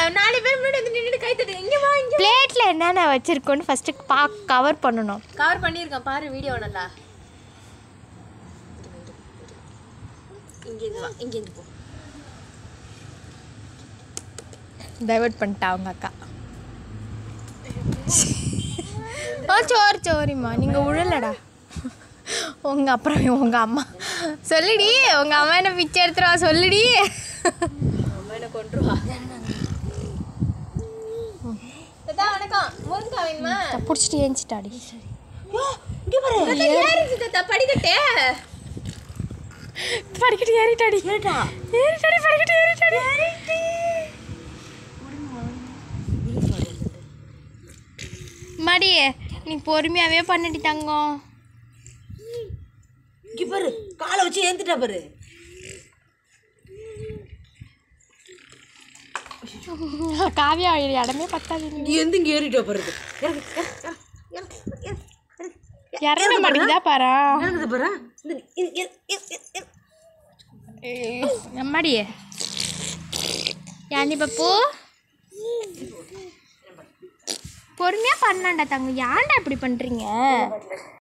நாலு பேர் முன்னாடி வந்து நின்னுட்டு கை தட்டு இங்க வா இங்க பிளேட்ல என்னென்ன வச்சிருக்கோன்னு ஃபர்ஸ்ட் பா கவர் பண்ணணும் கவர் பண்ணியிருக்கேன் பாரு வீடியோ நல்லா இங்க இருந்து வா இங்க இருந்து போ டைவர்ட் பண்ணிட்டா அவங்க அக்கா ஓ சோறு சோரிம்மா நீங்கள் உழலடா உங்க அப்புறம் உங்க அம்மா சொல்லுடி உங்க அம்மா என்ன பிச்சை எடுத்துருவா சொல்லுடி அம்மா என்ன கொண்டுருவா தாத்தா வணக்கம் முருங்கா வேணுமா பிடிச்சிட்டு ஏஞ்சிட்டாடி இங்க பாரு ஏறிச்சு தாத்தா படிக்கட்டே படிக்கட்டு ஏறிட்டாடி ஏறிட்டாடி படிக்கட்டு ஏறிட்டாடி மடி நீ பொறுமையாவே பண்ணடி தங்கம் இங்க பாரு காலை வச்சு ஏந்துட்டா பாரு காவியா இடமே பத்தாது இங்க எந்த இங்க ஏறிட்டா பாரு இறங்க மாட்டேங்குதா பாரா இறங்குது பாரு இந்த இ- இ- இ- இ- இ- எம்மாடி யானி பப்பு பொறுமையா பண்ணலாம்டா தங்க ஏன்டா இப்படி பண்றீங்க